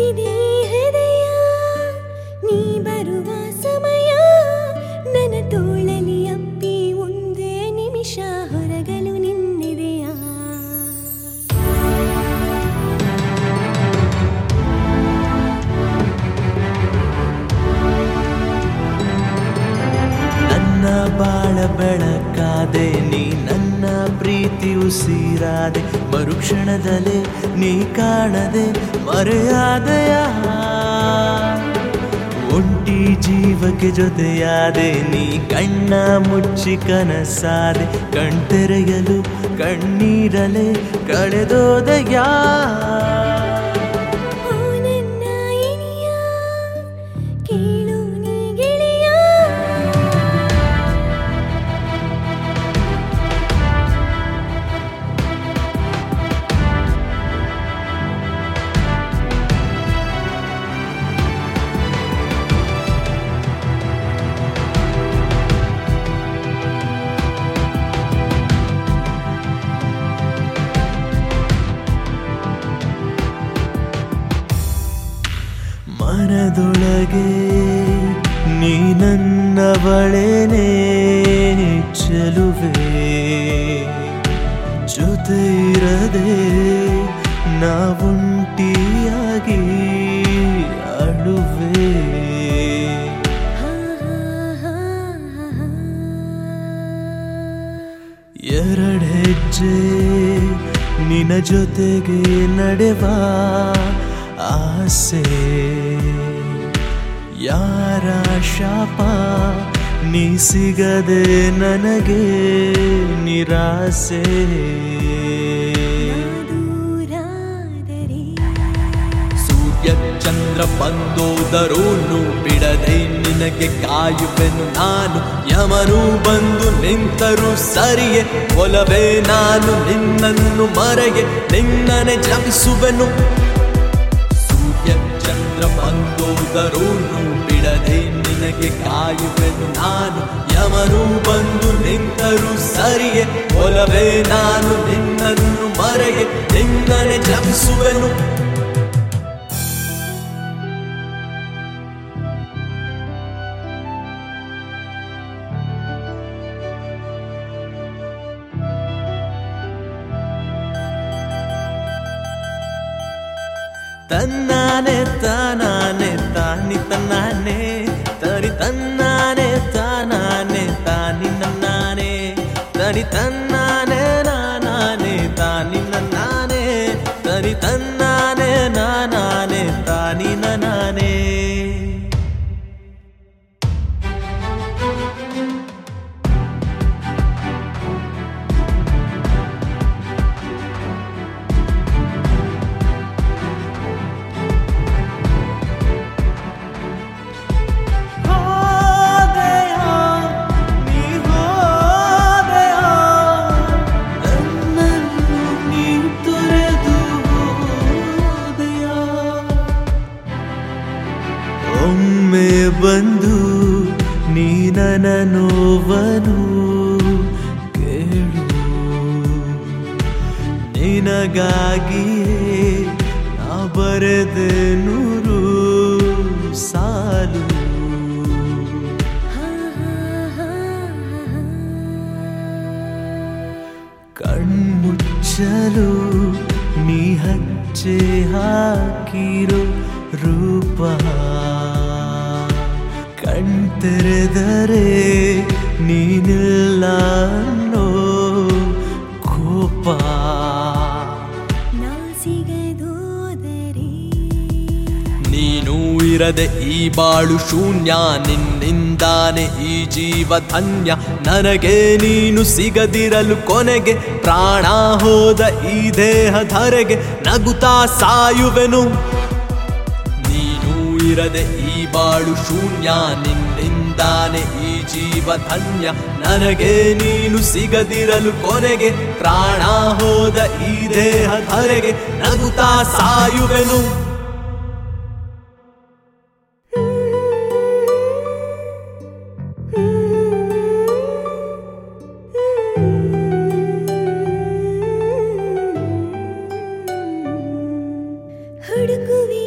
ಕಾಯುತ್ತಿದೆ ಈ ಹೃದಯ ನೀ ಬರುವ ಸಮಯ ನನ್ನ ತೋಳಲಿ ಅಪ್ಪಿ ಒಂದೇ ನಿಮಿಷ ಹೊರಗಲು ನಿನ್ನೆದೆಯ ನನ್ನ ಬಾಳ ಬೆಳಕಾದೆ ನೀ ನನ್ನ ಪ್ರೀತಿ ಉಸಿರಾದೆ ಮರುಕ್ಷಣದಲ್ಲೇ ನೀ ಕಾಣದೆ ಮರೆಯಾದೆಯ ಒಂಟಿ ಜೀವಕ್ಕೆ ಜೊತೆಯಾದೆ ನೀ ಕಣ್ಣ ಮುಚ್ಚಿ ಕನಸಾದೆ ಕಣ್ತೆರೆಯಲು ಕಣ್ಣೀರಲೆ ಕಳೆದೋದೆಯಾ ಓ ನನ್ನ ಇನಿಯ ಕೇಳು ನೀ ಗೆಳೆಯ ಮನದೊಳಗೆ ನೀ ನನ್ನವಳೇನೆ ಚೆಲುವೆ ಜೊತೆ ಇರದೆ ನಾವುಂಟಿಯಾಗಿ ಅಳುವೆ ಹಾ ಹಾ ಹಾ ಹಾ ಎರಡು ಹೆಜ್ಜೆ ನಿನ್ನ ಜೊತೆಗೆ ನಡೆವ ಆಸೆ ಯಾರ ಶಾಪ ನೀ ಸಿಗದೆ ನನಗೆ ನಿರಾಸೆ ದೂರಾದರೆ ಸೂರ್ಯ ಚಂದ್ರ ಬಂದೋದರೂನು ಬಿಡದೆ ನಿನಗೆ ಕಾಯುವೆನು ನಾನು ಯಮನು ಬಂದು ನಿಂತರು ಸರಿಯೇ ಒಲವೇ ನಾನು ನಿನ್ನನ್ನು ಮರೆಗೆ ನಿನ್ನನೆ ಜಪಿಸುವೆನು ಸೂರ್ಯ ಚಂದ್ರ ಬಂದೋದರೂನು ಬಿಡದೆ ನಿನಗೆ ಕಾಯುವೆನು ನಾನು ಯಮನು ಬಂದು ನಿಂತರು ಸರಿಯೇ ಒಲವೇ ನಾನು ನಿನ್ನನ್ನು ಮರೆಗೆ ನಿನ್ನನೆ ಜಪಿಸುವೆನು ತನ್ನಾನೆ ತಾನಾನೆ ತಾನಿ ತನ್ನಾನೆ ತರಿ ತನ್ನಾನೆ ತಾನಾನೆ ತಾನಿ ನನ್ನಾನೆ ತರಿ ತನ್ನಾನೆ ನಾನಾನೆ ತಾನಿ ನನ್ನಾನೆ ತರಿ ತನ್ನಾನೆ ನಾನಾನೆ ತಾನಿ ನನಾನೆ ಹೋದೆಯೋ ನೀ ಹೋದೆಯೋ ನನ್ನನ್ನು ನೀ ತೊರೆದು ಹೋದೆಯೋ ಒಮ್ಮೆ ಬಂದು ನೀ ನನ್ನ ನೋವನು ಕೇಳು ನಿನಗಾಗಿಯೇ ನಾ ಬರೆದೆ ನೂರು ಸಾಲು ಹಾ ಹಾ ಹಾ ಹಾ ಕಣ್ಮುಚ್ಚಲು ನೀ ಹಚ್ಚೆ ಹಾಕಿರೋ ರೂಪ ಕಣ್ತೆರೆದರೆ ನೀನಿಲ್ಲ ಅನ್ನೋ ಕೋಪ ನಾ ಸಿಗದೋದರೆ ನೀನು ಇರದೆ ಈ ಬಾಳು ಶೂನ್ಯ ನಿನ್ನಿಂದಾನೆ ಈ ಜೀವ ಧನ್ಯ ನನಗೆ ನೀನು ಸಿಗದಿರಲು ಕೊನೆಗೆ ಪ್ರಾಣ ಹೋದ ಈ ದೇಹ ಧರೆಗೆ ನಗುತ್ತಾ ಸಾಯುವೆನು ನೀನು ಇರದೆ ಈ ಬಾಳು ಶೂನ್ಯ ನಿನ್ನಿಂದಾನೆ ಈ ಜೀವ ಧನ್ಯ ನನಗೆ ನೀನು ಸಿಗದಿರಲು ಕೊನೆಗೆ ಪ್ರಾಣ ಹೋದ ಈ ದೇಹ ಧರೆಗೆ ನಗುತ್ತಾ ಸಾಯುವೆನು ಹುಡುಕುವೆ